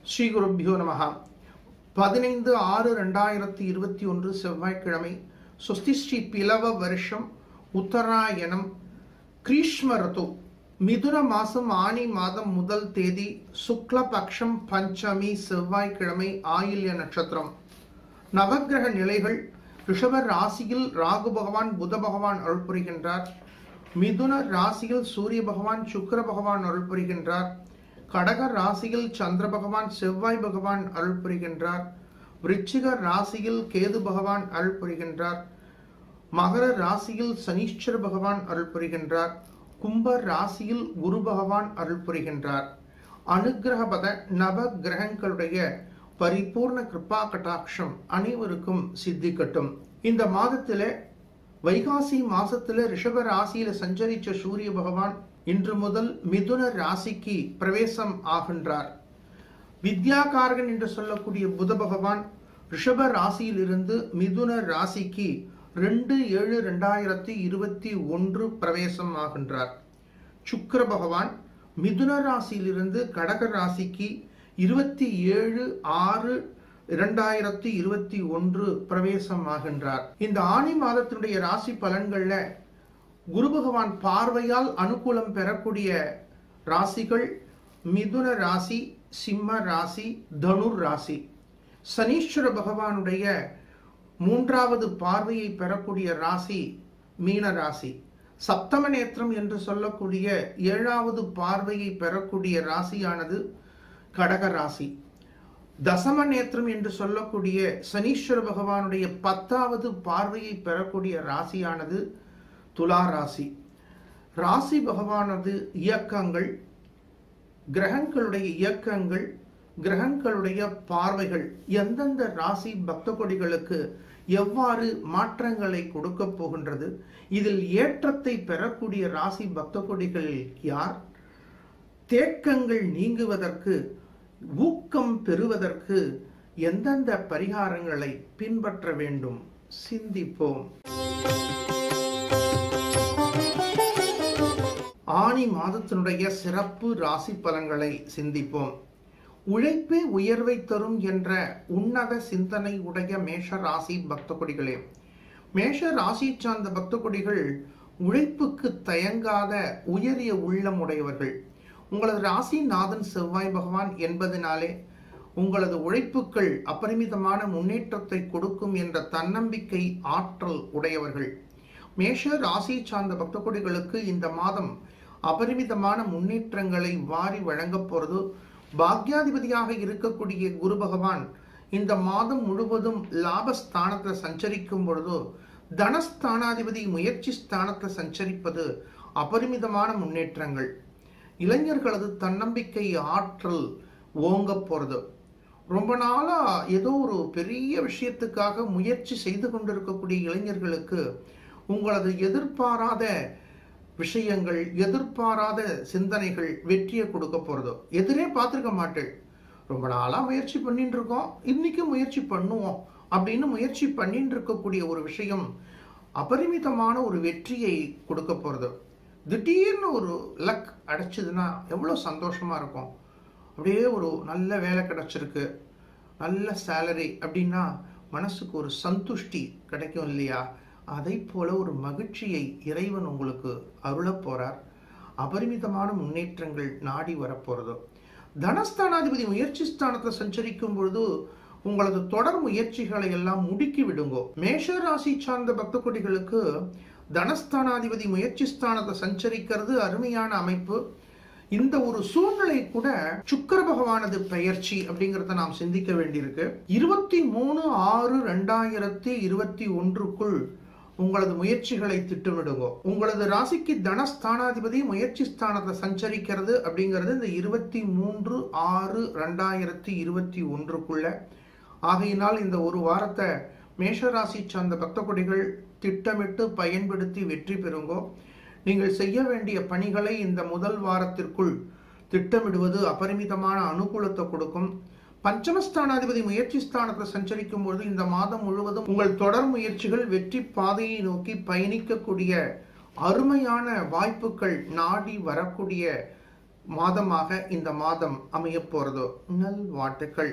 ஸ்ரீ குருப்பியோ நமகா பதினைந்து ஆறு ரெண்டாயிரத்தி இருபத்தி ஒன்று செவ்வாய்க்கிழமை சுஸ்தி ஸ்ரீ பிலவ வருஷம் உத்தராயணம் கிரீஷ்ம ரத்து மிதுன மாசம் ஆனி மாதம் முதல் தேதி சுக்லபக்ஷம் பஞ்சமி செவ்வாய்க்கிழமை ஆயில்ய நட்சத்திரம் நவக்கிரக நிலைகள் ரிஷப ராசியில் ராகு பகவான் புத பகவான் அருள் புரிகின்றார் மிதுன ராசியில் சூரிய பகவான் சுக்கிர பகவான் அருள் புரிகின்றார் கடக ராசியில் சந்திர பகவான் செவ்வாய் பகவான் அருள் புரிகின்றார் விருச்சிக ராசியில் கேது பகவான் அருள் புரிகின்றார் மகர ராசியில் சனீஸ்வர பகவான் அருள் புரிகின்றார் கும்ப ராசியில் குரு பகவான் அருள் புரிகின்றார் அனுகிரகபத நவ கிரகங்களுடைய பரிபூர்ண கிருபா கட்டாட்சம் அனைவருக்கும் சித்திக்கட்டும் இந்த மாதத்திலே வைகாசி மாசத்துல ரிஷப ராசியில சஞ்சரிச்ச சூரிய பகவான் இன்று முதல் மிதுன ராசிக்கு பிரவேசம் ஆகின்றார் வித்யாகாரகன் என்று சொல்லக்கூடிய புத பகவான் ரிஷப ராசியிலிருந்து மிதுன ராசிக்கு ரெண்டு ஏழு ரெண்டாயிரத்தி இருபத்தி ஒன்று பிரவேசம் ஆகின்றார் சுக்கிர பகவான் மிதுன ராசியிலிருந்து கடக ராசிக்கு இருபத்தி ஏழு ஆறு இரண்டாயிரத்தி இருபத்தி ஒன்று பிரவேசம் ஆகின்றார் இந்த ஆணி மாதத்தினுடைய ராசி பலன்கள்ல குரு பகவான் பார்வையால் அனுகூலம் பெறக்கூடிய ராசிகள் மிதுன ராசி சிம்ம ராசி தனுர் ராசி சனீஸ்வர பகவானுடைய மூன்றாவது பார்வையை பெறக்கூடிய ராசி மீன ராசி சப்தம நேத்திரம் என்று சொல்லக்கூடிய ஏழாவது பார்வையை பெறக்கூடிய ராசியானது கடக ராசி தசம நேத்திரம் என்று சொல்லக்கூடிய சனீஸ்வர பகவானுடைய பத்தாவது பார்வையை பெறக்கூடிய ராசியானது துலா ராசி ராசி பகவானது இயக்கங்கள் கிரகங்களுடைய இயக்கங்கள் கிரகங்களுடைய பார்வைகள் எந்தெந்த ராசி பக்த கொடிகளுக்கு எவ்வாறு மாற்றங்களை கொடுக்க போகின்றது இதில் ஏற்றத்தை பெறக்கூடிய ராசி பக்த கொடிகள் யார் தேக்கங்கள் நீங்குவதற்கு ஊக்கம் பெறுவதற்கு எந்தெந்த பரிகாரங்களை பின்பற்ற வேண்டும் சிந்திப்போம் ஆணி மாதத்தினுடைய சிறப்பு ராசி பலன்களை சிந்திப்போம் உழைப்பே உயர்வை தரும் என்ற உன்னத சிந்தனை உடைய மேஷ ராசி பக்த கொடிகளே மேஷ ராசி சார்ந்த பக்த கொடிகள் உழைப்புக்கு தயங்காத உயரிய உள்ளம் உடையவர்கள் உங்களது ராசிநாதன் செவ்வாய் பகவான் என்பதனாலே உங்களது உழைப்புகள் அபரிமிதமான முன்னேற்றத்தை கொடுக்கும் என்ற தன்னம்பிக்கை ஆற்றல் உடையவர்கள் மேஷ ராசி சார்ந்த பக்த கொடிகளுக்கு இந்த மாதம் அபரிமிதமான முன்னேற்றங்களை வாரி வழங்கப் போறது பாக்யாதிபதியாக இருக்கக்கூடிய குரு பகவான் இந்த மாதம் முழுவதும் லாபஸ்தானத்தை சஞ்சரிக்கும் பொழுது தனஸ்தானாதிபதி முயற்சி ஸ்தானத்தை சஞ்சரிப்பது அபரிமிதமான முன்னேற்றங்கள் இளைஞர்களது தன்னம்பிக்கை ஆற்றல் ஓங்க போறது ரொம்ப நாளா ஏதோ ஒரு பெரிய விஷயத்துக்காக முயற்சி செய்து கொண்டிருக்கக்கூடிய இளைஞர்களுக்கு உங்களது எதிர்பாராத விஷயங்கள் எதிர்பாராத சிந்தனைகள் வெற்றியை கொடுக்க போறதோ எதிரே பார்த்துருக்க மாட்டேன் ரொம்ப நாளா முயற்சி பண்ணிட்டு இருக்கோம் இன்னைக்கு முயற்சி பண்ணுவோம் அப்படின்னு முயற்சி பண்ணிட்டு இருக்கக்கூடிய ஒரு விஷயம் அபரிமிதமான ஒரு வெற்றியை கொடுக்க போறது திடீர்னு ஒரு லக் அடைச்சதுன்னா எவ்வளோ சந்தோஷமா இருக்கும் அப்படியே ஒரு நல்ல வேலை கிடைச்சிருக்கு நல்ல சேலரி அப்படின்னா மனசுக்கு ஒரு சந்துஷ்டி கிடைக்கும் இல்லையா அதை போல ஒரு மகிழ்ச்சியை இறைவன் உங்களுக்கு அருள போறார் அபரிமிதமான முன்னேற்றங்கள் நாடி வரப்போறது தனஸ்தானாதிபதி முயற்சி ஸ்தானத்தை சஞ்சரிக்கும் பொழுது உங்களது தொடர் முயற்சிகளை எல்லாம் முடுக்கி விடுங்கோ மேஷ ராசி சார்ந்த பக்த கொடிகளுக்கு தனஸ்தானாதிபதி முயற்சி ஸ்தானத்தை சஞ்சரிக்கிறது அருமையான அமைப்பு இந்த ஒரு சூழ்நிலை கூட சுக்கர பகவானது பெயர்ச்சி அப்படிங்கறத நாம் சிந்திக்க வேண்டியிருக்கு இருபத்தி மூணு ஆறு ரெண்டாயிரத்தி இருபத்தி ஒன்றுக்குள் உங்களது முயற்சிகளை திட்டமிடுங்க உங்களது ராசிக்கு தனஸ்தானாதிபதி முயற்சி ஸ்தானத்தை சஞ்சரிக்கிறது அப்படிங்கிறது இந்த இருபத்தி மூன்று ஆறு ரெண்டாயிரத்தி இருபத்தி ஒன்றுக்குள்ள ஆகையினால் இந்த ஒரு வாரத்தை மேஷராசி சார்ந்த பக்த கொடிகள் திட்டமிட்டு பயன்படுத்தி வெற்றி பெறுங்கோ நீங்கள் செய்ய வேண்டிய பணிகளை இந்த முதல் வாரத்திற்குள் திட்டமிடுவது அபரிமிதமான அனுகூலத்தை கொடுக்கும் பஞ்சமஸ்தானாதிபதி முயற்சி ஸ்தானத்தை சஞ்சரிக்கும் பொழுது இந்த மாதம் முழுவதும் உங்கள் தொடர் முயற்சிகள் வெற்றி பாதையை நோக்கி பயணிக்கக்கூடிய அருமையான வாய்ப்புகள் நாடி வரக்கூடிய மாதமாக இந்த மாதம் அமைய போறது நல் வாழ்த்துக்கள்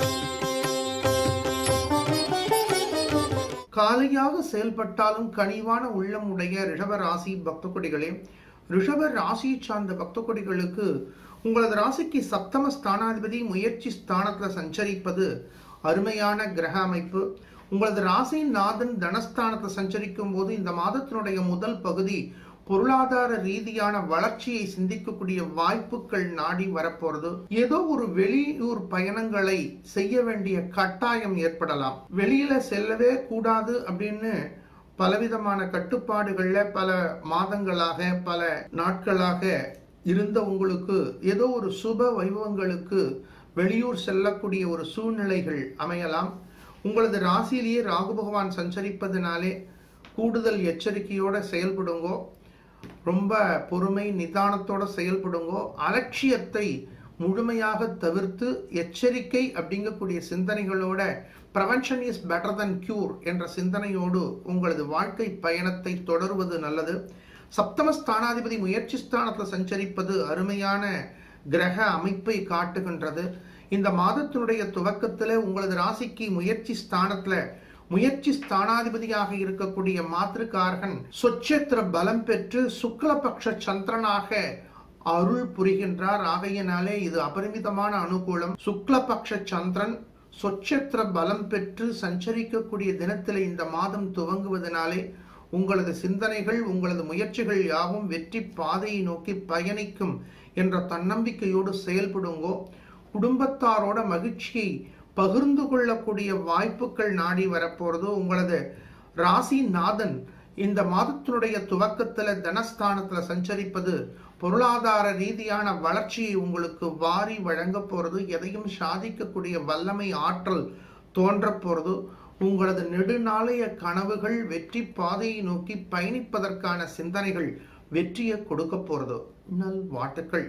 காலையாக செயல்பட்டாலும் கனிவான உள்ளம் உடைய ரிஷப ராசி பக்த கொடிகளே ரிஷப ராசியை சார்ந்த பக்த கொடிகளுக்கு உங்களது ராசிக்கு சப்தம ஸ்தானாதிபதி முயற்சி ஸ்தானத்துல சஞ்சரிப்பது அருமையான கிரக அமைப்பு உங்களது ராசியின் நாதன் தனஸ்தானத்தை சஞ்சரிக்கும் போது இந்த மாதத்தினுடைய முதல் பகுதி பொருளாதார ரீதியான வளர்ச்சியை சிந்திக்கக்கூடிய வாய்ப்புகள் நாடி வரப்போறது ஏதோ ஒரு வெளியூர் பயணங்களை செய்ய வேண்டிய கட்டாயம் ஏற்படலாம் வெளியில செல்லவே கூடாது அப்படின்னு பலவிதமான கட்டுப்பாடுகள்ல பல மாதங்களாக பல நாட்களாக இருந்த உங்களுக்கு ஏதோ ஒரு சுப வைபவங்களுக்கு வெளியூர் செல்லக்கூடிய ஒரு சூழ்நிலைகள் அமையலாம் உங்களது ராசியிலேயே ராகு பகவான் சஞ்சரிப்பதனாலே கூடுதல் எச்சரிக்கையோட செயல்படுங்கோ ரொம்ப பொறுமை நிதானத்தோட செயல்படுங்கோ அலட்சியத்தை முழுமையாக தவிர்த்து எச்சரிக்கை அப்படிங்கக்கூடிய சிந்தனைகளோட prevention is better than cure என்ற சிந்தனையோடு உங்களது வாழ்க்கை பயணத்தை தொடருவது நல்லது சப்தம ஸ்தானாதிபதி முயற்சி ஸ்தானத்தில் சஞ்சரிப்பது அருமையான கிரக அமைப்பை காட்டுகின்றது இந்த மாதத்தினுடைய துவக்கத்தில் உங்களது ராசிக்கு முயற்சி ஸ்தானத்துல முயற்சி ஸ்தானாதிபதியாக இருக்கக்கூடிய மாத்திருக்காரகன் சொச்சேத்திர பலம் பெற்று சுக்லபக்ஷ சந்திரனாக அருள் புரிகின்றார் ஆகையினாலே இது அபரிமிதமான அனுகூலம் சுக்லபக்ஷ சந்திரன் சொச்சேத்திர பலம் பெற்று சஞ்சரிக்கக்கூடிய தினத்தில் இந்த மாதம் துவங்குவதனாலே உங்களது சிந்தனைகள் உங்களது முயற்சிகள் யாவும் வெற்றி பாதையை நோக்கி பயணிக்கும் என்ற தன்னம்பிக்கையோடு செயல்படுங்கோ குடும்பத்தாரோட மகிழ்ச்சியை பகிர்ந்து கொள்ளக்கூடிய வாய்ப்புகள் நாடி வரப்போறது உங்களது ராசி நாதன் இந்த மாதத்தினுடைய துவக்கத்துல தனஸ்தானத்துல சஞ்சரிப்பது பொருளாதார ரீதியான வளர்ச்சியை உங்களுக்கு வாரி வழங்க போறது எதையும் சாதிக்கக்கூடிய வல்லமை ஆற்றல் தோன்ற போறது உங்களது நெடுநாளைய கனவுகள் வெற்றி பாதையை நோக்கி பயணிப்பதற்கான சிந்தனைகள் வெற்றியை கொடுக்க போறது நல் வாட்டுக்கள்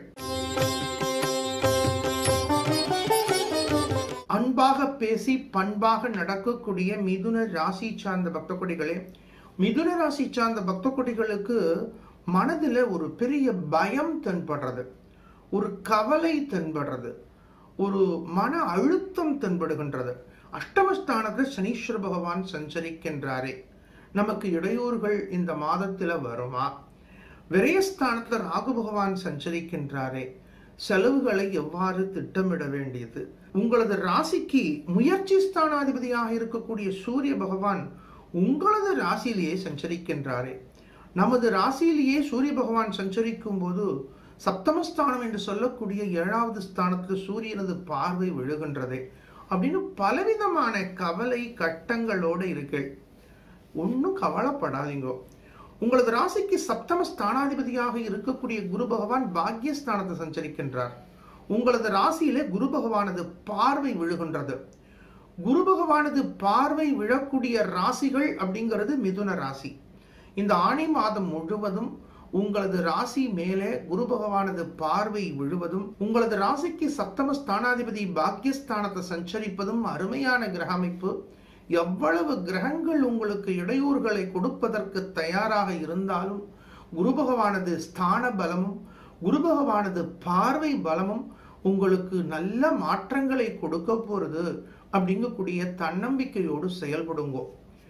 அன்பாக பேசி பண்பாக நடக்கக்கூடிய மிதுன ராசி சார்ந்த பக்த கொடிகளே மிதுன ராசி சார்ந்த பக்த கொடிகளுக்கு மனதில் ஒரு பெரிய பயம் தென்படுறது ஒரு கவலை தென்படுறது ஒரு மன அழுத்தம் தென்படுகின்றது அஷ்டமஸ்தானத்தில் சனீஸ்வர பகவான் சஞ்சரிக்கின்றாரே நமக்கு இடையூறுகள் இந்த மாதத்தில் வருமா விரயஸ்தானத்தில் ராகு பகவான் சஞ்சரிக்கின்றாரே செலவுகளை எவ்வாறு திட்டமிட வேண்டியது உங்களது ராசிக்கு முயற்சி ஸ்தானாதிபதியாக இருக்கக்கூடிய சூரிய பகவான் உங்களது ராசியிலேயே சஞ்சரிக்கின்றாரே நமது ராசியிலேயே சூரிய பகவான் சஞ்சரிக்கும் போது சப்தமஸ்தானம் என்று சொல்லக்கூடிய ஏழாவது ஸ்தானத்தில் சூரியனது பார்வை விழுகின்றதே அப்படின்னு பலவிதமான கவலை கட்டங்களோடு இருக்கு ஒன்றும் கவலைப்படாதீங்க உங்களது ராசிக்கு சப்தம ஸ்தானாதிபதியாக இருக்கக்கூடிய குரு பகவான் பாக்யஸ்தானத்தை சஞ்சரிக்கின்றார் உங்களது ராசியிலே குரு பகவானது பார்வை விழுகின்றது குரு பகவானது பார்வை விழக்கூடிய ராசிகள் அப்படிங்கிறது மிதுன ராசி இந்த ஆணி மாதம் முழுவதும் உங்களது ராசி மேலே குரு பகவானது பார்வை விழுவதும் உங்களது ராசிக்கு சப்தம ஸ்தானாதிபதி பாக்கியஸ்தானத்தை சஞ்சரிப்பதும் அருமையான கிரக அமைப்பு எவ்வளவு கிரகங்கள் உங்களுக்கு இடையூறுகளை கொடுப்பதற்கு தயாராக இருந்தாலும் குரு பகவானது ஸ்தான பலமும் குரு பகவானது பார்வை பலமும் உங்களுக்கு நல்ல மாற்றங்களை கொடுக்க போறது அப்படிங்கக்கூடிய தன்னம்பிக்கையோடு செயல்படுங்கோ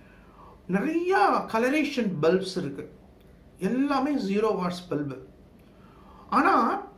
நிறைய கலரேஷன் பல்ப்ஸ் இருக்கு எல்லாமே ஜீரோ வாட்ஸ் பல்பு ஆனா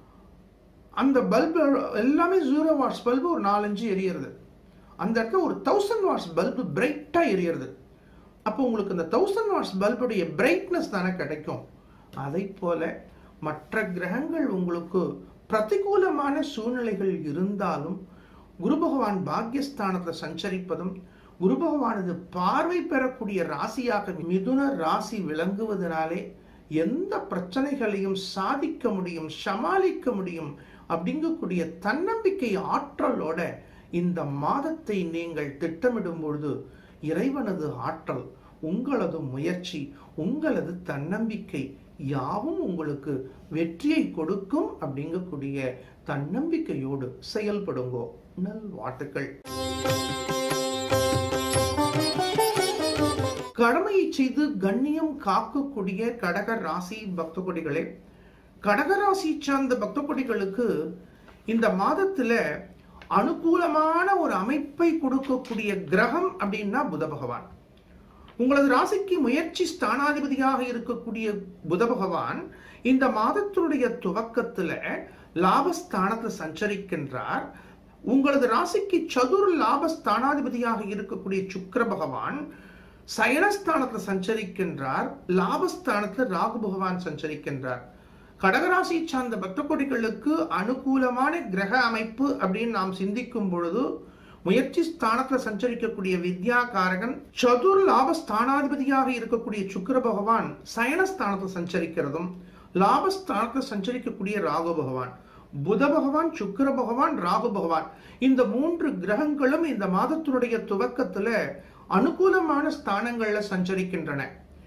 அந்த பல்பு எல்லாமே ஜீரோ வாட்ஸ் பல்பு ஒரு நாலஞ்சு எரியறது அந்த இடத்துல ஒரு தௌசண்ட் வாட்ஸ் பல்பு பிரைட்டாக எரியறது அப்போ உங்களுக்கு இந்த தௌசண்ட் வாட்ஸ் பல்புடைய பிரைட்னஸ் தானே கிடைக்கும் அதை போல மற்ற கிரகங்கள் உங்களுக்கு பிரதிகூலமான சூழ்நிலைகள் இருந்தாலும் குரு பகவான் பாக்யஸ்தானத்தில் சஞ்சரிப்பதும் குரு பகவானது பார்வை பெறக்கூடிய ராசியாக மிதுன ராசி விளங்குவதனாலே எந்த பிரச்சனைகளையும் சாதிக்க முடியும் சமாளிக்க முடியும் அப்படிங்கக்கூடிய தன்னம்பிக்கை ஆற்றலோட இந்த மாதத்தை நீங்கள் திட்டமிடும் பொழுது இறைவனது ஆற்றல் உங்களது முயற்சி உங்களது தன்னம்பிக்கை யாவும் உங்களுக்கு வெற்றியை கொடுக்கும் அப்படிங்கக்கூடிய தன்னம்பிக்கையோடு செயல்படுங்கோ நல் வாழ்த்துக்கள் கடமையை செய்து கண்ணியம் காக்கக்கூடிய கடக ராசி பக்த கொடிகளே கடகராசி சார்ந்த பக்த கொடிகளுக்கு இந்த மாதத்துல அனுகூலமான ஒரு அமைப்பை கொடுக்கக்கூடிய கிரகம் அப்படின்னா புத பகவான் உங்களது ராசிக்கு முயற்சி ஸ்தானாதிபதியாக இருக்கக்கூடிய புத பகவான் இந்த மாதத்தினுடைய துவக்கத்துல லாபஸ்தானத்தை சஞ்சரிக்கின்றார் உங்களது ராசிக்கு சதுர் லாபஸ்தானாதிபதியாக இருக்கக்கூடிய சுக்கிர பகவான் சயனஸ்தானத்துல சஞ்சரிக்கின்றார் லாபஸ்தானத்துல ராகு பகவான் சஞ்சரிக்கின்றார் கடகராசி சார்ந்த பக்த கொடிகளுக்கு அனுகூலமான கிரக அமைப்பு அப்படின்னு நாம் சிந்திக்கும் பொழுது முயற்சி ஸ்தானத்துல சஞ்சரிக்கக்கூடிய வித்யாகாரகன் சதுர் லாபஸ்தானாதிபதியாக இருக்கக்கூடிய சுக்கிர பகவான் சயனஸ்தானத்துல சஞ்சரிக்கிறதும் லாபஸ்தானத்துல சஞ்சரிக்கக்கூடிய ராகு பகவான் புத பகவான் சுக்கிர பகவான் ராகு பகவான் இந்த மூன்று கிரகங்களும் இந்த மாதத்தினுடைய துவக்கத்துல அனுகூலமான ஸ்தானங்கள்ல சஞ்சரிக்கின்றன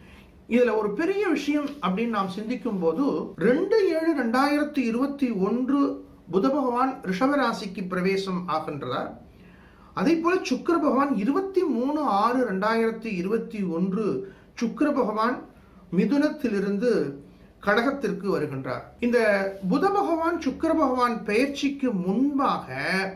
இதுல ஒரு பெரிய விஷயம் அப்படின்னு நாம் சிந்திக்கும் போது ரெண்டு ஏழு ரெண்டாயிரத்தி இருபத்தி ஒன்று புத பகவான் ரிஷபராசிக்கு பிரவேசம் ஆகின்றார் அதே போல சுக்கிர பகவான் இருபத்தி மூணு ஆறு ரெண்டாயிரத்தி இருபத்தி ஒன்று சுக்கிர பகவான் மிதுனத்திலிருந்து கடகத்திற்கு வருகின்றார் இந்த புத பகவான் சுக்கிர பகவான் பெயர்ச்சிக்கு முன்பாக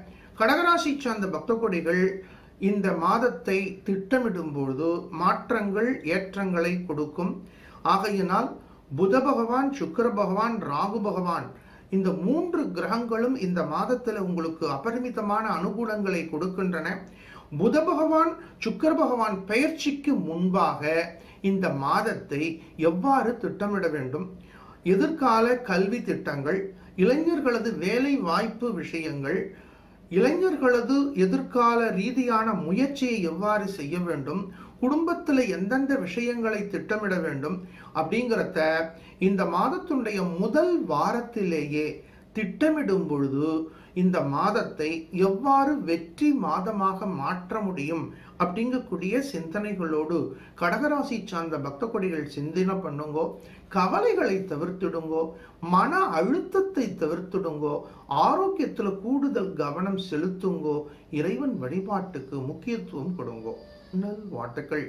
கடகராசி சார்ந்த பக்த கொடிகள் இந்த மாதத்தை திட்டமிடும் பொழுது மாற்றங்கள் ஏற்றங்களை கொடுக்கும் ஆகையினால் புத பகவான் சுக்கிர பகவான் ராகு பகவான் இந்த மூன்று கிரகங்களும் இந்த மாதத்தில் உங்களுக்கு அபரிமிதமான அனுகூலங்களை கொடுக்கின்றன புத பகவான் சுக்கிர பகவான் பெயர்ச்சிக்கு முன்பாக இந்த மாதத்தை எவ்வாறு திட்டமிட வேண்டும் எதிர்கால கல்வி திட்டங்கள் இளைஞர்களது வேலை வாய்ப்பு விஷயங்கள் இளைஞர்களது எதிர்கால ரீதியான முயற்சியை எவ்வாறு செய்ய வேண்டும் குடும்பத்தில் எந்தெந்த விஷயங்களை திட்டமிட வேண்டும் அப்படிங்கிறத இந்த மாதத்தினுடைய முதல் வாரத்திலேயே திட்டமிடும் பொழுது இந்த மாதத்தை எவ்வாறு வெற்றி மாதமாக மாற்ற முடியும் அப்படிங்கக்கூடிய சிந்தனைகளோடு கடகராசி சார்ந்த பக்த கொடிகள் சிந்தனை பண்ணுங்கோ கவலைகளை தவிர்த்திடுங்கோ மன அழுத்தத்தை தவிர்த்திடுங்கோ ஆரோக்கியத்தில் கூடுதல் கவனம் செலுத்துங்கோ இறைவன் வழிபாட்டுக்கு முக்கியத்துவம் கொடுங்கோ நல் வாழ்த்துக்கள்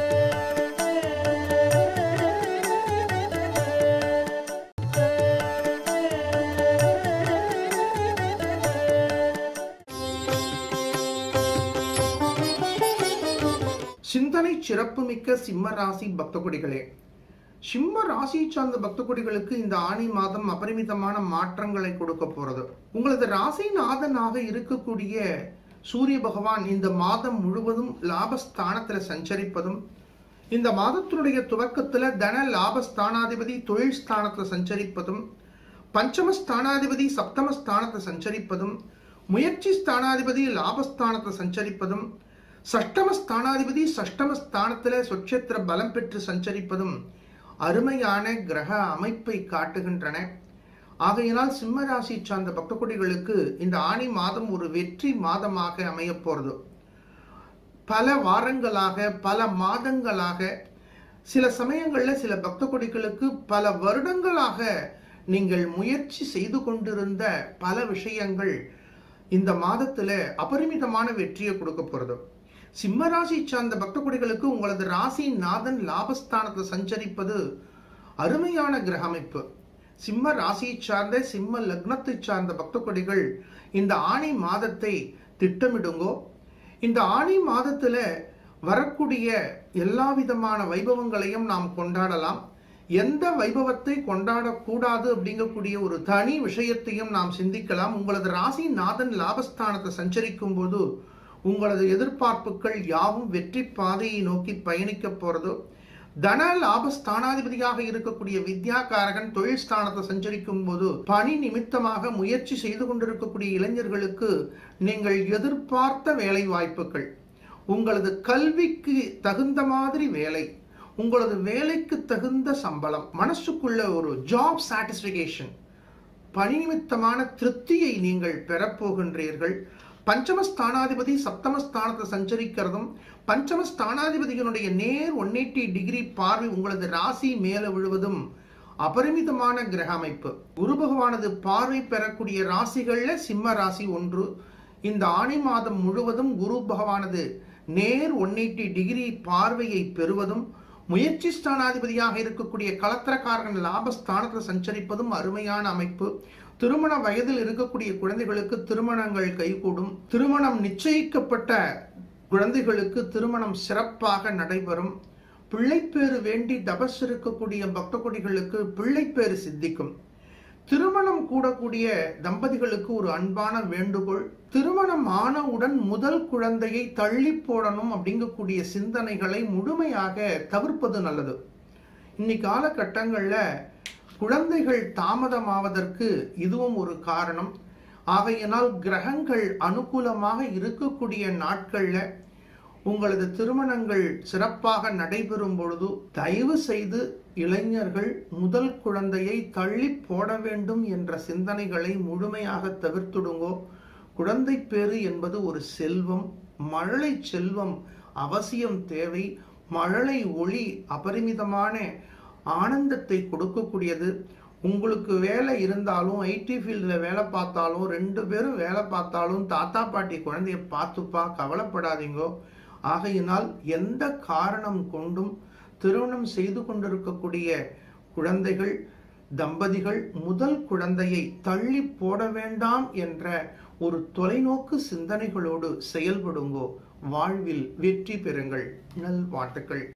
சிந்தனை சிறப்புமிக்க சிம்ம ராசி பக்த கொடிகளே சிம்ம ராசி சார்ந்த பக்த கொடிகளுக்கு இந்த ஆணி மாதம் அபரிமிதமான மாற்றங்களை கொடுக்க போறது உங்களது ராசிநாதனாக இருக்கக்கூடிய சூரிய பகவான் இந்த மாதம் முழுவதும் லாபஸ்தானத்துல சஞ்சரிப்பதும் இந்த மாதத்தினுடைய துவக்கத்துல தன லாபஸ்தானாதிபதி தொழில் ஸ்தானத்துல சஞ்சரிப்பதும் பஞ்சம ஸ்தானாதிபதி சப்தம ஸ்தானத்தை சஞ்சரிப்பதும் முயற்சி ஸ்தானாதிபதி லாபஸ்தானத்தை சஞ்சரிப்பதும் சஷ்டம ஸ்தானாதிபதி சஷ்டம ஸ்தானத்துல சொச்சத்திர பலம் பெற்று சஞ்சரிப்பதும் அருமையான கிரக அமைப்பை காட்டுகின்றன ஆகையினால் சிம்ம ராசி சார்ந்த பக்த கொடிகளுக்கு இந்த ஆணி மாதம் ஒரு வெற்றி மாதமாக அமைய போறது பல வாரங்களாக பல மாதங்களாக சில சமயங்கள்ல சில பக்த கொடிகளுக்கு பல வருடங்களாக நீங்கள் முயற்சி செய்து கொண்டிருந்த பல விஷயங்கள் இந்த மாதத்துல அபரிமிதமான வெற்றியை கொடுக்க போறது சிம்ம ராசி சார்ந்த பக்த கொடிகளுக்கு உங்களது ராசி நாதன் லாபஸ்தானத்தை சஞ்சரிப்பது அருமையான கிரக அமைப்பு சிம்ம ராசி சார்ந்த சிம்ம லக்னத்தை சார்ந்த பக்த கொடிகள் இந்த ஆணி மாதத்தை திட்டமிடுங்கோ இந்த ஆணி மாதத்துல வரக்கூடிய எல்லா விதமான வைபவங்களையும் நாம் கொண்டாடலாம் எந்த வைபவத்தை கொண்டாடக்கூடாது அப்படிங்கக்கூடிய ஒரு தனி விஷயத்தையும் நாம் சிந்திக்கலாம் உங்களது ராசி நாதன் லாபஸ்தானத்தை சஞ்சரிக்கும் போது உங்களது எதிர்பார்ப்புகள் யாவும் வெற்றி பாதையை நோக்கி பயணிக்க போறது தன லாபஸ்தானாதிபதியாக இருக்கக்கூடிய வித்யாகாரகன் தொழில் ஸ்தானத்தை சஞ்சரிக்கும் போது பணி நிமித்தமாக முயற்சி செய்து கொண்டிருக்கக்கூடிய இளைஞர்களுக்கு நீங்கள் எதிர்பார்த்த வேலை வாய்ப்புகள் உங்களது கல்விக்கு தகுந்த மாதிரி வேலை உங்களது வேலைக்கு தகுந்த சம்பளம் மனசுக்குள்ள ஒரு ஜாப் சாட்டிஸ்பிகேஷன் பணி நிமித்தமான திருப்தியை நீங்கள் பெறப்போகின்றீர்கள் பஞ்சமஸ்தானாதிபதி சப்தமஸ்தானத்தை சஞ்சரிக்கிறதும் பஞ்சமஸ்தானாதிபதியினுடைய நேர் ஒன் எயிட்டி டிகிரி பார்வை உங்களது ராசி மேல விழுவதும் அபரிமிதமான கிரக அமைப்பு குரு பகவானது பார்வை பெறக்கூடிய ராசிகள்ல சிம்ம ராசி ஒன்று இந்த ஆணி மாதம் முழுவதும் குரு பகவானது நேர் ஒன் எயிட்டி டிகிரி பார்வையை பெறுவதும் முயற்சி ஸ்தானாதிபதியாக இருக்கக்கூடிய களத்திரக்காரகன் லாபஸ்தானத்தில் சஞ்சரிப்பதும் அருமையான அமைப்பு திருமண வயதில் இருக்கக்கூடிய குழந்தைகளுக்கு திருமணங்கள் கைகூடும் திருமணம் நிச்சயிக்கப்பட்ட குழந்தைகளுக்கு திருமணம் சிறப்பாக நடைபெறும் பிள்ளைப்பேறு வேண்டி தபஸ் இருக்கக்கூடிய பக்த கொடிகளுக்கு பிள்ளைப்பேறு சித்திக்கும் திருமணம் கூடக்கூடிய தம்பதிகளுக்கு ஒரு அன்பான வேண்டுகோள் திருமணம் ஆனவுடன் முதல் குழந்தையை தள்ளி போடணும் அப்படிங்கக்கூடிய சிந்தனைகளை முழுமையாக தவிர்ப்பது நல்லது இன்னைக்கு காலகட்டங்களில் குழந்தைகள் தாமதமாவதற்கு இதுவும் ஒரு காரணம் ஆகையினால் கிரகங்கள் அனுகூலமாக இருக்கக்கூடிய நாட்கள்ல உங்களது திருமணங்கள் சிறப்பாக நடைபெறும் பொழுது தயவு செய்து இளைஞர்கள் முதல் குழந்தையை தள்ளி போட வேண்டும் என்ற சிந்தனைகளை முழுமையாக தவிர்த்துடுங்கோ குழந்தை பேறு என்பது ஒரு செல்வம் மழலை செல்வம் அவசியம் தேவை மழலை ஒளி அபரிமிதமான ஆனந்தத்தை கொடுக்கக்கூடியது உங்களுக்கு வேலை இருந்தாலும் ஐடி ஃபீல்டில் வேலை பார்த்தாலும் ரெண்டு பேரும் வேலை பார்த்தாலும் தாத்தா பாட்டி குழந்தைய பார்த்துப்பா கவலைப்படாதீங்கோ ஆகையினால் எந்த காரணம் கொண்டும் திருமணம் செய்து கொண்டிருக்கக்கூடிய குழந்தைகள் தம்பதிகள் முதல் குழந்தையை தள்ளி போட வேண்டாம் என்ற ஒரு தொலைநோக்கு சிந்தனைகளோடு செயல்படுங்கோ வாழ்வில் வெற்றி பெறுங்கள் நல்வாழ்த்துக்கள்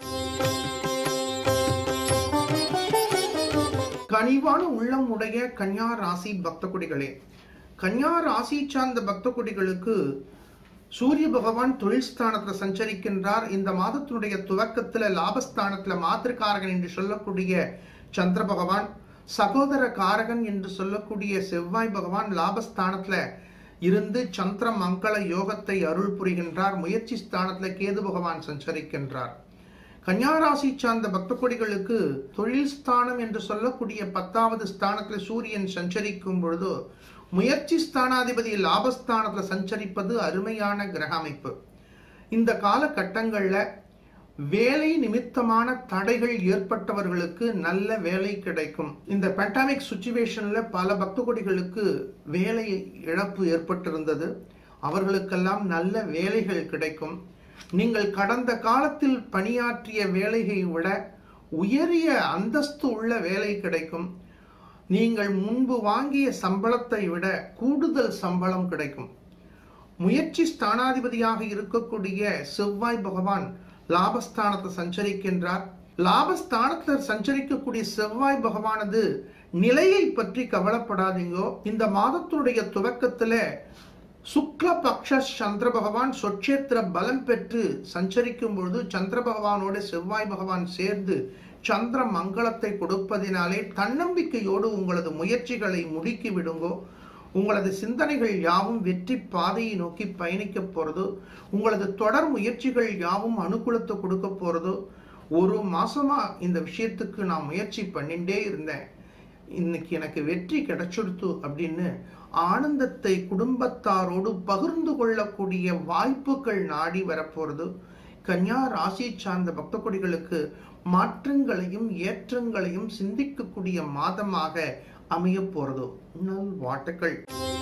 கனிவான உள்ளம் உடைய கன்யா ராசி பக்த கொடிகளே கன்யா ராசி சார்ந்த பக்த கொடிகளுக்கு சூரிய பகவான் தொழில் ஸ்தானத்துல சஞ்சரிக்கின்றார் இந்த மாதத்தினுடைய துவக்கத்துல லாபஸ்தானத்துல மாத்திருக்காரகன் என்று சொல்லக்கூடிய சந்திர பகவான் சகோதர காரகன் என்று சொல்லக்கூடிய செவ்வாய் பகவான் லாபஸ்தானத்துல இருந்து சந்திர மங்கள யோகத்தை அருள் புரிகின்றார் முயற்சி ஸ்தானத்துல கேது பகவான் சஞ்சரிக்கின்றார் கன்னியாராசி சார்ந்த பக்த கொடிகளுக்கு தொழில் ஸ்தானம் என்று சொல்லக்கூடிய பத்தாவது ஸ்தானத்தில் சூரியன் சஞ்சரிக்கும் பொழுது முயற்சி ஸ்தானாதிபதி லாபஸ்தானத்தில் சஞ்சரிப்பது அருமையான கிரக அமைப்பு இந்த காலகட்டங்களில் வேலை நிமித்தமான தடைகள் ஏற்பட்டவர்களுக்கு நல்ல வேலை கிடைக்கும் இந்த பேண்டமிக் சுச்சுவேஷன்ல பல பக்த கொடிகளுக்கு வேலை இழப்பு ஏற்பட்டிருந்தது அவர்களுக்கெல்லாம் நல்ல வேலைகள் கிடைக்கும் நீங்கள் கடந்த காலத்தில் பணியாற்றிய வேலையை விட உயரிய அந்தஸ்து உள்ள வேலை கிடைக்கும் நீங்கள் முன்பு வாங்கிய சம்பளத்தை விட கூடுதல் சம்பளம் கிடைக்கும் முயற்சி ஸ்தானாதிபதியாக இருக்கக்கூடிய செவ்வாய் பகவான் லாபஸ்தானத்தை சஞ்சரிக்கின்றார் லாபஸ்தானத்தில் சஞ்சரிக்கக்கூடிய செவ்வாய் பகவானது நிலையை பற்றி கவலைப்படாதீங்கோ இந்த மாதத்துடைய துவக்கத்துல சுக்லபக்ஷ சந்திர பகவான் சொச்சேத்திர பலம் பெற்று சஞ்சரிக்கும் பொழுது சந்திர பகவானோடு செவ்வாய் பகவான் சேர்ந்து சந்திர மங்களத்தை கொடுப்பதினாலே தன்னம்பிக்கையோடு உங்களது முயற்சிகளை முடுக்கி விடுங்கோ உங்களது சிந்தனைகள் யாவும் வெற்றி பாதையை நோக்கி பயணிக்க போறது உங்களது தொடர் முயற்சிகள் யாவும் அனுகூலத்தை கொடுக்க போறது ஒரு மாசமா இந்த விஷயத்துக்கு நான் முயற்சி பண்ணிட்டே இருந்தேன் இன்னைக்கு எனக்கு வெற்றி கிடைச்சிடுத்து அப்படின்னு ஆனந்தத்தை குடும்பத்தாரோடு பகிர்ந்து கொள்ளக்கூடிய வாய்ப்புகள் நாடி வரப்போறது கன்யா ராசி சார்ந்த பக்த கொடிகளுக்கு மாற்றங்களையும் ஏற்றங்களையும் சிந்திக்கக்கூடிய மாதமாக அமைய போறது நல் வாட்டுக்கள்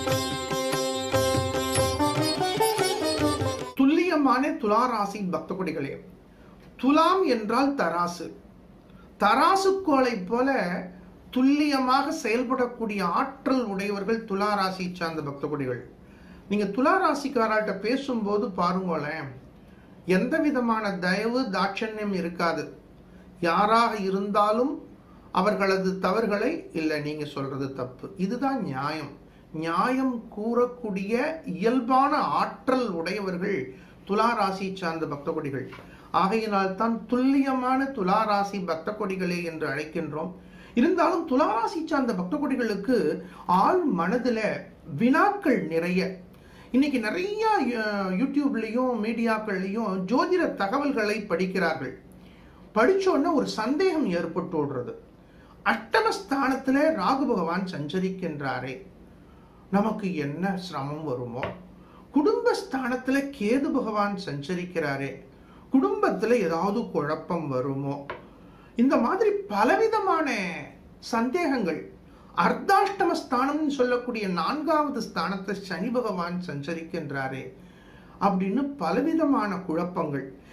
துல்லியமான துலா ராசி பக்த கொடிகளே துலாம் என்றால் தராசு தராசு கோலை போல துல்லியமாக செயல்படக்கூடிய ஆற்றல் உடையவர்கள் துலா ராசி சார்ந்த பக்த கொடிகள் நீங்க துலா ராசிக்காராட்ட பேசும்போது பாருங்களேன் எந்த விதமான தயவு தாட்சண்யம் இருக்காது யாராக இருந்தாலும் அவர்களது தவறுகளை இல்லை நீங்க சொல்றது தப்பு இதுதான் நியாயம் நியாயம் கூறக்கூடிய இயல்பான ஆற்றல் உடையவர்கள் துலா ராசி சார்ந்த பக்த கொடிகள் ஆகையினால் தான் துல்லியமான துலா ராசி பக்த கொடிகளே என்று அழைக்கின்றோம் இருந்தாலும் துளாராசி சார்ந்த பக்த கொடிகளுக்கு ஆள் மனதுல வினாக்கள் நிறைய இன்னைக்கு நிறைய அஹ், யூடியூப்லயும் மீடியாக்கள்லயும் ஜோதிட தகவல்களை படிக்கிறார்கள் படிச்சோன்னா ஒரு சந்தேகம் ஏற்பட்டு விடுறது அட்டமஸ்தானத்துல ராகு பகவான் சஞ்சரிக்கின்றாரே நமக்கு என்ன சிரமம் வருமோ குடும்பஸ்தானத்துல கேது பகவான் சஞ்சரிக்கிறாரே குடும்பத்துல ஏதாவது குழப்பம் வருமோ இந்த மாதிரி பலவிதமான சந்தேகங்கள் அர்த்தாஷ்டம ஸ்தானம்னு சொல்லக்கூடிய நான்காவது ஸ்தானத்தை சனி பகவான் சஞ்சரிக்கின்றாரே அப்படின்னு பலவிதமான குழப்பங்கள்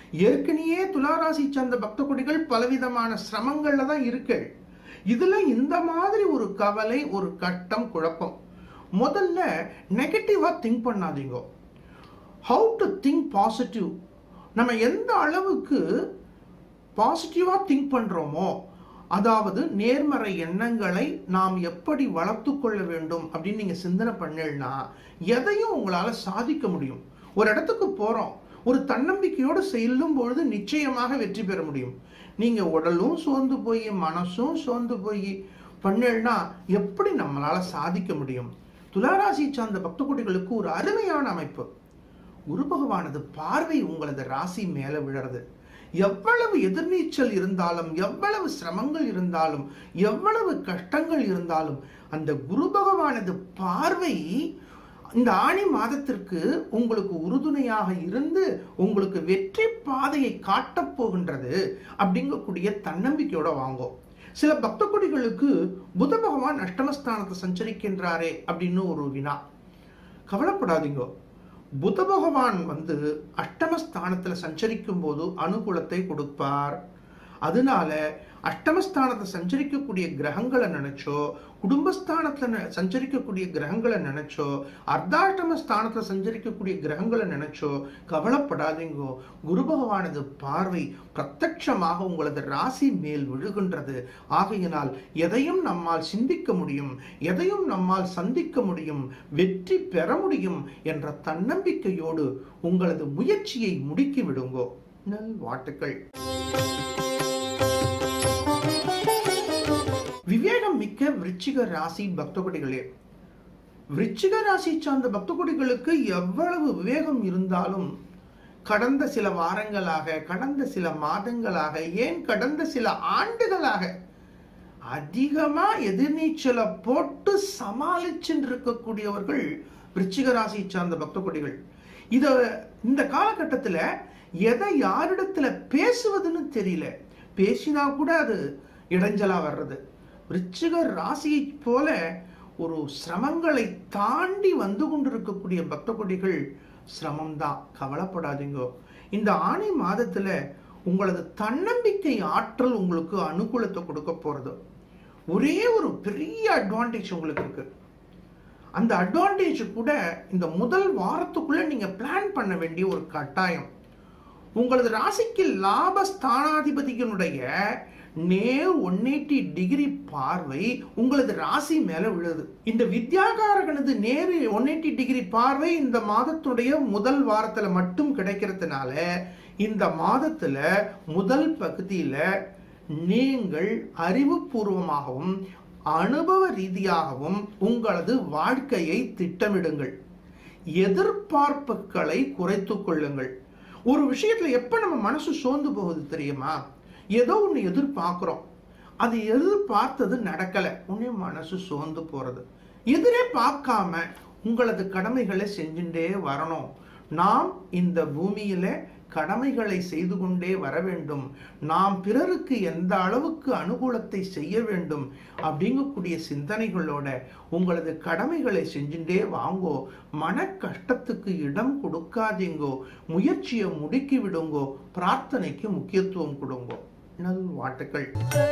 ஏற்கனவே துளாராசி சார்ந்த பக்த கொடிகள் பலவிதமான சிரமங்கள்ல தான் இருக்கு இதுல இந்த மாதிரி ஒரு கவலை ஒரு கட்டம் குழப்பம் முதல்ல நெகட்டிவா திங்க் பண்ணாதீங்க ஹவு டு திங்க் பாசிட்டிவ் நம்ம எந்த அளவுக்கு பாசிட்டிவா திங்க் பண்றோமோ அதாவது நேர்மறை எண்ணங்களை நாம் எப்படி வளர்த்து கொள்ள வேண்டும் அப்படின்னு நீங்க சிந்தனை பண்ணலனா எதையும் உங்களால சாதிக்க முடியும் ஒரு இடத்துக்கு போறோம் ஒரு தன்னம்பிக்கையோடு செல்லும் பொழுது நிச்சயமாக வெற்றி பெற முடியும் நீங்க உடலும் சோர்ந்து போய் மனசும் சோர்ந்து போய் பண்ணலனா எப்படி நம்மளால சாதிக்க முடியும் துளாராசி சார்ந்த பக்த குட்டிகளுக்கு ஒரு அருமையான அமைப்பு குரு பகவானது பார்வை உங்களது ராசி மேல விழறது எவ்வளவு எதிர்நீச்சல் இருந்தாலும் எவ்வளவு சிரமங்கள் இருந்தாலும் எவ்வளவு கஷ்டங்கள் இருந்தாலும் அந்த குரு பகவானது பார்வை இந்த ஆணி மாதத்திற்கு உங்களுக்கு உறுதுணையாக இருந்து உங்களுக்கு வெற்றி பாதையை காட்டப் போகின்றது அப்படிங்கக்கூடிய தன்னம்பிக்கையோட வாங்கும் சில பக்த கொடிகளுக்கு புத பகவான் அஷ்டமஸ்தானத்தை சஞ்சரிக்கின்றாரே அப்படின்னு ஒரு வினா கவலைப்படாதீங்க புத பகவான் வந்து அஷ்டமஸ்தானத்துல சஞ்சரிக்கும் போது அனுகூலத்தை கொடுப்பார் அதனால அஷ்டமஸ்தானத்தை சஞ்சரிக்கக்கூடிய கிரகங்களை நினைச்சோ குடும்பஸ்தானத்துல ந- சஞ்சரிக்கக்கூடிய கிரகங்களை நினைச்சோ அர்த்தாஷ்டம ஸ்தானத்துல சஞ்சரிக்கக்கூடிய கிரகங்களை நினைச்சோ கவலைப்படாதீங்கோ குரு பகவானது பார்வை பிரத்யட்சமாக உங்களது ராசி மேல் விழுகின்றது ஆகையினால் எதையும் நம்மால் சிந்திக்க முடியும் எதையும் நம்மால் சந்திக்க முடியும் வெற்றி பெற முடியும் என்ற தன்னம்பிக்கையோடு உங்களது முயற்சியை முடுக்கி விடுங்கோ நல் வாட்டுக்கள் விவேகம் மிக்க விருச்சிக ராசி பக்தகுடிகளே விருச்சிக ராசி சார்ந்த பக்தகுடிகளுக்கு எவ்வளவு விவேகம் இருந்தாலும் கடந்த சில வாரங்களாக கடந்த சில மாதங்களாக ஏன் கடந்த சில ஆண்டுகளாக அதிகமா எதிர்நீச்சலை போட்டு சமாளிச்சுட்டு இருக்கக்கூடியவர்கள் விருச்சிக ராசி சார்ந்த பக்தகுடிகள் இத இந்த காலகட்டத்துல எதை யாரிடத்துல பேசுவதுன்னு தெரியல பேசினா கூட அது இடைஞ்சலா வர்றது விருச்சிக ராசியை போல ஒரு சிரமங்களை தாண்டி வந்து கொண்டிருக்கக்கூடிய பக்த கொடிகள் சிரமம்தான் கவலைப்படாதீங்க இந்த ஆணி மாதத்துல உங்களது தன்னம்பிக்கை ஆற்றல் உங்களுக்கு அனுகூலத்தை கொடுக்க போறது ஒரே ஒரு பெரிய அட்வான்டேஜ் உங்களுக்கு இருக்கு அந்த அட்வான்டேஜ் கூட இந்த முதல் வாரத்துக்குள்ள நீங்க பிளான் பண்ண வேண்டிய ஒரு கட்டாயம் உங்களது ராசிக்கு லாப ஸ்தானாதிபதியினுடைய நேர் ஒன் எயிட்டி டிகிரி பார்வை உங்களது ராசி மேல விழுது இந்த வித்யாகாரகனது நேர் ஒன் எயிட்டி டிகிரி பார்வை இந்த மாதத்துடைய முதல் வாரத்துல மட்டும் கிடைக்கிறதுனால இந்த மாதத்துல முதல் பகுதியில நீங்கள் அறிவுபூர்வமாகவும் அனுபவ ரீதியாகவும் உங்களது வாழ்க்கையை திட்டமிடுங்கள் எதிர்பார்ப்புகளை குறைத்துக் கொள்ளுங்கள் ஒரு விஷயத்துல எப்ப நம்ம மனசு சோர்ந்து போகுது தெரியுமா ஏதோ ஒண்ணு எதிர்பார்க்கிறோம் அது எதிர்பார்த்தது நடக்கல உடனே மனசு சோர்ந்து போறது எதிரே பார்க்காம உங்களது கடமைகளை செஞ்சுட்டே வரணும் நாம் இந்த பூமியில கடமைகளை செய்து கொண்டே வர வேண்டும் நாம் பிறருக்கு எந்த அளவுக்கு அனுகூலத்தை செய்ய வேண்டும் அப்படிங்கக்கூடிய சிந்தனைகளோட உங்களது கடமைகளை செஞ்சுட்டே வாங்கோ மன கஷ்டத்துக்கு இடம் கொடுக்காதீங்கோ முயற்சியை முடுக்கி விடுங்கோ பிரார்த்தனைக்கு முக்கியத்துவம் கொடுங்கோ நல் வாழ்த்துக்கள்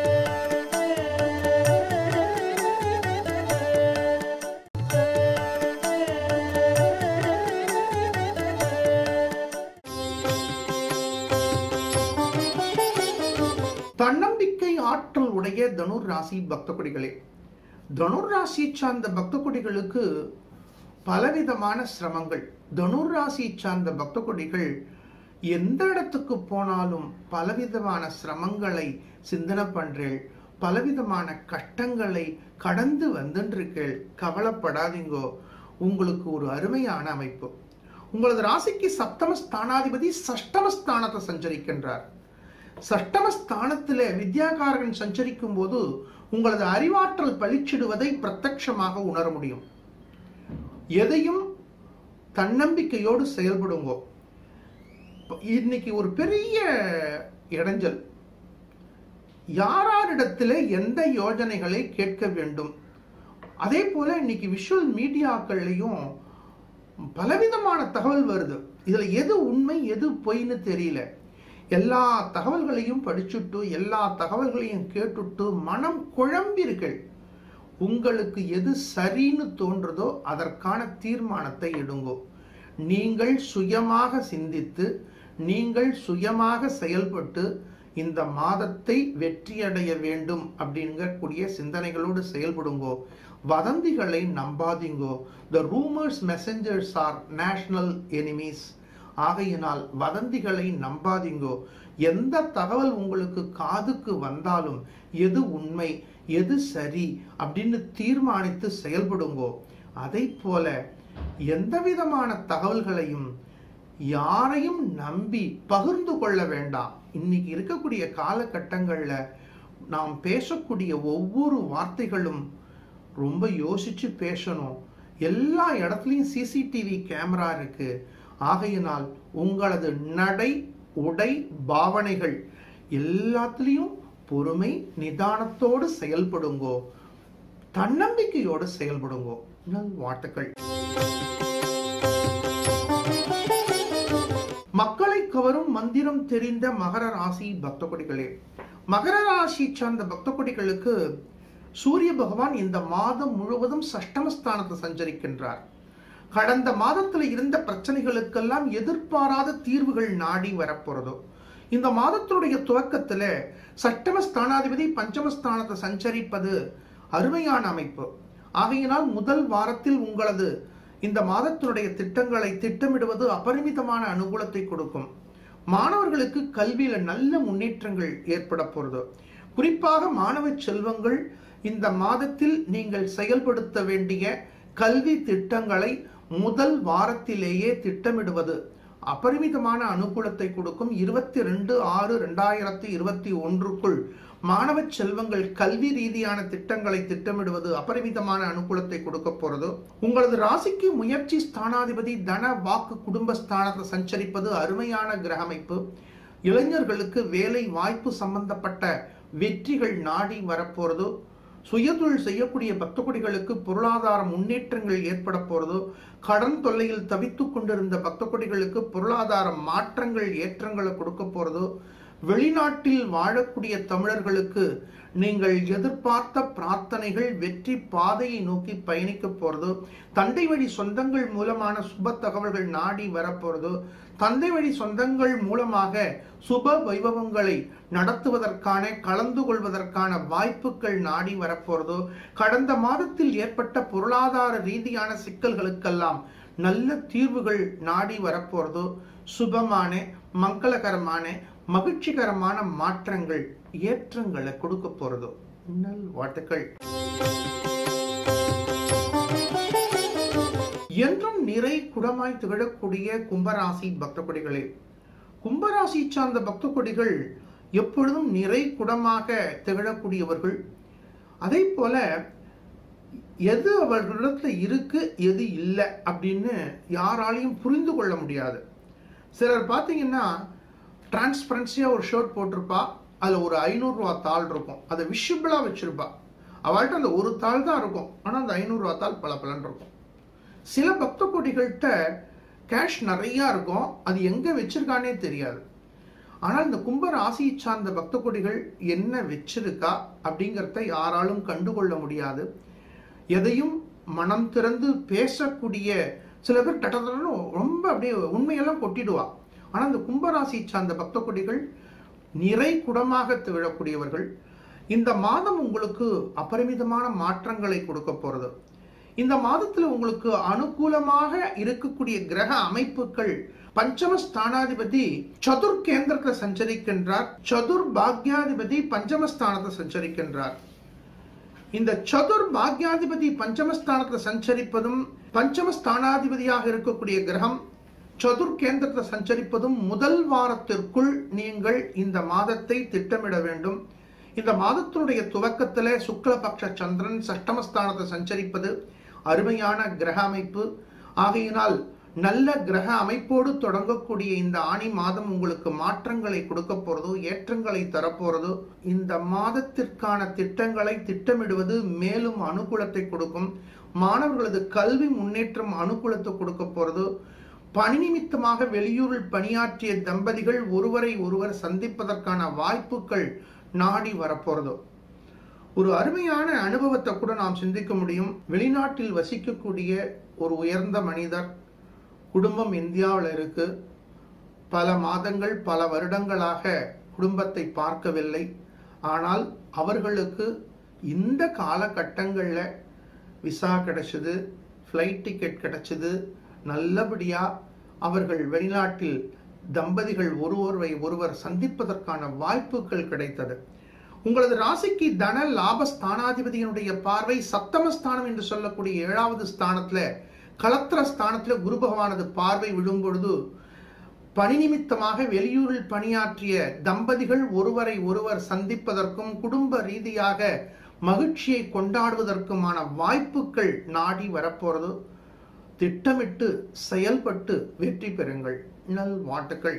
தன்னம்பிக்கை ஆற்றல் உடைய தனுர் ராசி பக்த கொடிகளே தனுர் ராசி சார்ந்த பக்த கொடிகளுக்கு பலவிதமான சிரமங்கள் தனுர் ராசி சார்ந்த பக்த கொடிகள் எந்த இடத்துக்கு போனாலும் பலவிதமான சிரமங்களை சிந்தனை பண்றேள் பலவிதமான கஷ்டங்களை கடந்து வந்துருக்கேள் கவலைப்படாதீங்கோ உங்களுக்கு ஒரு அருமையான அமைப்பு உங்களது ராசிக்கு சப்தம ஸ்தானாதிபதி சஷ்டம ஸ்தானத்தை சஞ்சரிக்கின்றார் சஷ்டம ஸ்தானத்துல வித்யாகாரகன் சஞ்சரிக்கும் போது உங்களது அறிவாற்றல் பளிச்சிடுவதை பிரத்யட்சமாக உணர முடியும் எதையும் தன்னம்பிக்கையோடு செயல்படுங்கோ இன்னைக்கு ஒரு பெரிய இடைஞ்சல் யாராரிடத்துல எந்த யோஜனைகளை கேட்க வேண்டும் அதே போல இன்னைக்கு விஷுவல் மீடியாக்கள்லையும் பலவிதமான தகவல் வருது இதுல எது உண்மை எது பொய்ன்னு தெரியல எல்லா தகவல்களையும் படிச்சுட்டு எல்லா தகவல்களையும் கேட்டுட்டு மனம் குழம்பீர்கள் உங்களுக்கு எது சரின்னு தோன்றதோ அதற்கான தீர்மானத்தை எடுங்கோ நீங்கள் சுயமாக சிந்தித்து நீங்கள் சுயமாக செயல்பட்டு இந்த மாதத்தை வெற்றியடைய வேண்டும் அப்படிங்கக்கூடிய சிந்தனைகளோடு செயல்படுங்கோ வதந்திகளை நம்பாதீங்கோ the rumours messengers are national enemies ஆகையினால் வதந்திகளை நம்பாதீங்கோ எந்த தகவல் உங்களுக்கு காதுக்கு வந்தாலும் எது உண்மை எது சரி அப்படின்னு தீர்மானித்து செயல்படுங்கோ அதை போல எந்த விதமான தகவல்களையும் யாரையும் நம்பி பகிர்ந்து கொள்ள வேண்டாம் இன்னைக்கு இருக்கக்கூடிய காலகட்டங்களில் நாம் பேசக்கூடிய ஒவ்வொரு வார்த்தைகளும் ரொம்ப யோசிச்சு பேசணும் எல்லா இடத்துலையும் சிசிடிவி கேமரா இருக்கு ஆகையினால் உங்களது நடை உடை பாவனைகள் எல்லாத்துலேயும் பொறுமை நிதானத்தோடு செயல்படுங்கோ தன்னம்பிக்கையோடு செயல்படுங்கோ நல் வாழ்த்துக்கள் மக்களை கவரும் மந்திரம் தெரிந்த மகர ராசி பக்த கொடிகளே மகர ராசி சார்ந்த பக்த கொடிகளுக்கு சூரிய பகவான் இந்த மாதம் முழுவதும் சஷ்டமஸ்தானத்தை சஞ்சரிக்கின்றார் கடந்த மாதத்தில் இருந்த பிரச்சனைகளுக்கெல்லாம் எதிர்பாராத தீர்வுகள் நாடி வரப்போறதோ இந்த மாதத்தினுடைய துவக்கத்தில் சட்டம ஸ்தானாதிபதி பஞ்சமஸ்தானத்தை சஞ்சரிப்பது அருமையான அமைப்பு ஆகையினால் முதல் வாரத்தில் உங்களது இந்த மாதத்தினுடைய திட்டங்களை திட்டமிடுவது அபரிமிதமான அனுகூலத்தை கொடுக்கும் மாணவர்களுக்கு கல்வியில நல்ல முன்னேற்றங்கள் ஏற்பட போறது குறிப்பாக மாணவ செல்வங்கள் இந்த மாதத்தில் நீங்கள் செயல்படுத்த வேண்டிய கல்வி திட்டங்களை முதல் வாரத்திலேயே திட்டமிடுவது அபரிமிதமான அனுகூலத்தை கொடுக்கும் இருபத்தி ரெண்டு ஆறு ரெண்டாயிரத்தி இருபத்தி ஒன்றுக்குள் மாணவ செல்வங்கள் கல்வி ரீதியான திட்டங்களை திட்டமிடுவது அபரிமிதமான அனுகூலத்தை கொடுக்க போறது உங்களது ராசிக்கு முயற்சி ஸ்தானாதிபதி தன வாக்கு குடும்ப ஸ்தானத்தை சஞ்சரிப்பது அருமையான கிரக அமைப்பு இளைஞர்களுக்கு வேலை வாய்ப்பு சம்பந்தப்பட்ட வெற்றிகள் நாடி வரப்போறது சுயதொழில் செய்யக்கூடிய பக்த கொடிகளுக்கு பொருளாதார முன்னேற்றங்கள் ஏற்பட போறதோ கடன் தொல்லையில் தவித்து கொண்டிருந்த பக்த கொடிகளுக்கு பொருளாதார மாற்றங்கள் ஏற்றங்களை கொடுக்க போறதோ வெளிநாட்டில் வாழக்கூடிய தமிழர்களுக்கு நீங்கள் எதிர்பார்த்த பிரார்த்தனைகள் வெற்றி பாதையை நோக்கி பயணிக்க போறதோ தந்தை வழி சொந்தங்கள் மூலமான சுப தகவல்கள் நாடி வரப்போறதோ தந்தை வழி சொந்தங்கள் மூலமாக சுப வைபவங்களை நடத்துவதற்கான கலந்து கொள்வதற்கான வாய்ப்புகள் நாடி வரப்போறதோ கடந்த மாதத்தில் ஏற்பட்ட பொருளாதார ரீதியான சிக்கல்களுக்கெல்லாம் நல்ல தீர்வுகள் நாடி வரப்போறதோ சுபமான மங்களகரமான மகிழ்ச்சிகரமான மாற்றங்கள் ஏற்றங்களை கொடுக்க போறதோ நல் வாழ்த்துக்கள் என்றும் நிறை குடமாய் திகழக்கூடிய கும்பராசி பக்த கொடிகளே கும்பராசி சார்ந்த பக்த கொடிகள் எப்பொழுதும் நிறை குடமாக திகழக்கூடியவர்கள் அதே போல எது அவர்களிடத்துல இருக்கு எது இல்லை அப்படின்னு யாராலையும் புரிந்து கொள்ள முடியாது சிலர் பார்த்தீங்கன்னா டிரான்ஸ்பரன்சியாக ஒரு ஷர்ட் போட்டிருப்பா அதில் ஒரு ஐநூறுரூவா தாள் இருக்கும் அதை விஷுவலாக வச்சிருப்பா அவள்கிட்ட அந்த ஒரு தாள் தான் இருக்கும் ஆனால் அந்த ஐநூறுரூவா தாள் பல பலன் இருக்கும் சில பக்த கொடிகள்கிட்ட கேஷ் நிறையா இருக்கும் அது எங்கே வச்சிருக்கானே தெரியாது ஆனால் இந்த கும்ப ராசியை சார்ந்த பக்த கொடிகள் என்ன வச்சிருக்கா அப்படிங்கிறத யாராலும் கண்டுகொள்ள முடியாது எதையும் மனம் திறந்து பேசக்கூடிய சில பேர் டட்டன்னு ரொம்ப அப்படியே உண்மையெல்லாம் கொட்டிடுவா ஆனால் இந்த கும்பராசியை சார்ந்த பக்த கொடிகள் நிறை குடமாக திகழக்கூடியவர்கள் இந்த மாதம் உங்களுக்கு அபரிமிதமான மாற்றங்களை கொடுக்க போறது இந்த மாதத்தில் உங்களுக்கு அனுகூலமாக இருக்கக்கூடிய கிரக அமைப்புகள் பஞ்சம ஸ்தானாதிபதி சதுர் கேந்திரத்தை சஞ்சரிக்கின்றார் சதுர் பாக்யாதிபதி பஞ்சமஸ்தானத்தை சஞ்சரிக்கின்றார் இந்த சதுர் பாக்யாதிபதி பஞ்சமஸ்தானத்தை சஞ்சரிப்பதும் பஞ்சமஸ்தானாதிபதியாக இருக்கக்கூடிய கிரகம் சதுர் கேந்திரத்தை சஞ்சரிப்பதும் முதல் வாரத்திற்குள் நீங்கள் இந்த மாதத்தை திட்டமிட வேண்டும் இந்த மாதத்தினுடைய துவக்கத்தில் சுக்லபக்ஷ சந்திரன் சஷ்டமஸ்தானத்தை சஞ்சரிப்பது அருமையான கிரக அமைப்பு ஆகையினால் நல்ல கிரக அமைப்போடு தொடங்கக்கூடிய இந்த ஆணி மாதம் உங்களுக்கு மாற்றங்களை கொடுக்க போறதோ ஏற்றங்களை தரப்போறதோ இந்த மாதத்திற்கான திட்டங்களை திட்டமிடுவது மேலும் அனுகூலத்தை கொடுக்கும் மாணவர்களது கல்வி முன்னேற்றம் அனுகூலத்தை கொடுக்க போறதோ பணி நிமித்தமாக வெளியூரில் பணியாற்றிய தம்பதிகள் ஒருவரை ஒருவர் சந்திப்பதற்கான வாய்ப்புகள் நாடி வரப்போறதோ ஒரு அருமையான அனுபவத்தை கூட நாம் சிந்திக்க முடியும் வெளிநாட்டில் வசிக்கக்கூடிய ஒரு உயர்ந்த மனிதர் குடும்பம் இந்தியாவில் இருக்கு பல மாதங்கள் பல வருடங்களாக குடும்பத்தை பார்க்கவில்லை ஆனால் அவர்களுக்கு இந்த காலகட்டங்களில் விசா கிடைச்சது ஃப்ளைட் டிக்கெட் கிடைச்சது நல்லபடியாக அவர்கள் வெளிநாட்டில் தம்பதிகள் ஒருவரை ஒருவர் சந்திப்பதற்கான வாய்ப்புகள் கிடைத்தது உங்களது ராசிக்கு தன லாப ஸ்தானாதிபதியினுடைய பார்வை சப்தமஸ்தானம் என்று சொல்லக்கூடிய ஏழாவது ஸ்தானத்துல களத்திர ஸ்தானத்துல குரு பகவானது பார்வை விழும் பொழுது பணி நிமித்தமாக வெளியூரில் பணியாற்றிய தம்பதிகள் ஒருவரை ஒருவர் சந்திப்பதற்கும் குடும்ப ரீதியாக மகிழ்ச்சியை கொண்டாடுவதற்குமான வாய்ப்புகள் நாடி வரப்போறது திட்டமிட்டு செயல்பட்டு வெற்றி பெறுங்கள் நல் வாட்டுக்கள்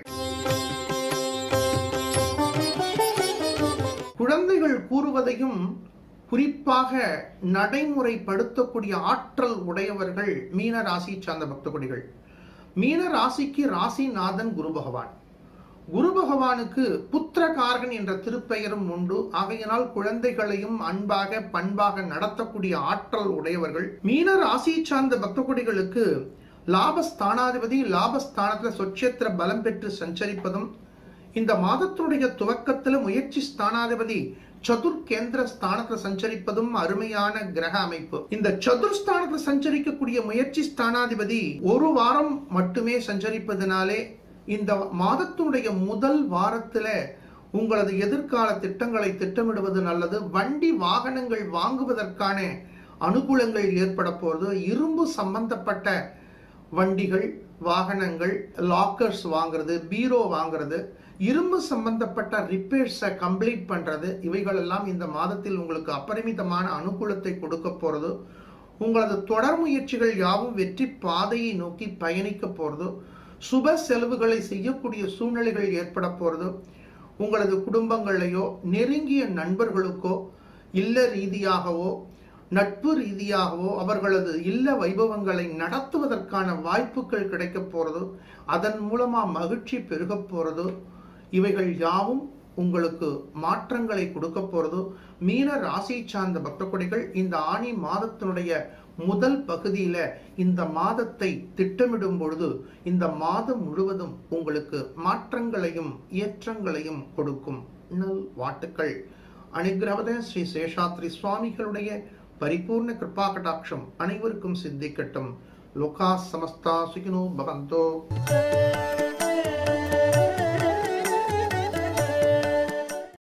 குழந்தைகள் கூறுவதையும் குறிப்பாக நடைமுறைப்படுத்தக்கூடிய ஆற்றல் உடையவர்கள் மீன ராசி சார்ந்த பக்தகுடிகள் மீன ராசிக்கு ராசிநாதன் குரு பகவான் குரு பகவானுக்கு புத்திரகாரகன் என்ற திருப்பெயரும் உண்டு ஆகையினால் குழந்தைகளையும் அன்பாக பண்பாக நடத்தக்கூடிய ஆற்றல் உடையவர்கள் மீன ராசி சார்ந்த பக்தகுடிகளுக்கு லாபஸ்தானாதிபதி லாபஸ்தானத்துல சொச்சேத்திர பலம் பெற்று சஞ்சரிப்பதும் இந்த மாதத்துடைய துவக்கத்துல முயற்சி ஸ்தானாதிபதி சதுர் கேந்திர ஸ்தானத்துல சஞ்சரிப்பதும் அருமையான கிரக அமைப்பு இந்த சதுர் ஸ்தானத்துல சஞ்சரிக்கக்கூடிய முயற்சி ஸ்தானாதிபதி ஒரு வாரம் மட்டுமே சஞ்சரிப்பதனாலே இந்த மாதத்துடைய முதல் வாரத்துல உங்களது எதிர்கால திட்டங்களை திட்டமிடுவது நல்லது வண்டி வாகனங்கள் வாங்குவதற்கான அனுகூலங்கள் ஏற்பட போறது இரும்பு சம்பந்தப்பட்ட வண்டிகள் வாகனங்கள் லாக்கர்ஸ் வாங்குறது பீரோ வாங்குறது இரும்பு சம்பந்தப்பட்ட ரிப்பேர்ஸை கம்ப்ளீட் பண்றது இவைகள் எல்லாம் இந்த மாதத்தில் உங்களுக்கு அப்பரிமிதமான அனுகூலத்தை கொடுக்க போறது உங்களது தொடர் முயற்சிகள் யாவும் வெற்றி பாதையை நோக்கி பயணிக்க போறது சுப செலவுகளை செய்யக்கூடிய சூழ்நிலைகள் ஏற்பட போறது உங்களது குடும்பங்களையோ நெருங்கிய நண்பர்களுக்கோ இல்ல ரீதியாகவோ நட்பு ரீதியாகவோ அவர்களது இல்ல வைபவங்களை நடத்துவதற்கான வாய்ப்புகள் கிடைக்க போறது அதன் மூலமா மகிழ்ச்சி பெருக போறது இவைகள் யாவும் உங்களுக்கு மாற்றங்களை கொடுக்க போறது மீன ராசி சார்ந்த பக்தகுடிகள் இந்த ஆணி மாதத்தினுடைய முதல் பகுதியில இந்த மாதத்தை திட்டமிடும் பொழுது இந்த மாதம் முழுவதும் உங்களுக்கு மாற்றங்களையும் ஏற்றங்களையும் கொடுக்கும் நல் வாட்டுக்கள் அனுகிரவத ஸ்ரீ சேஷாத்ரி சுவாமிகளுடைய பரிபூர்ண கிருபா கடாட்சம் அனைவருக்கும் சித்திக்கட்டும் லோகா சமஸ்தா சுகினோ பவந்தோ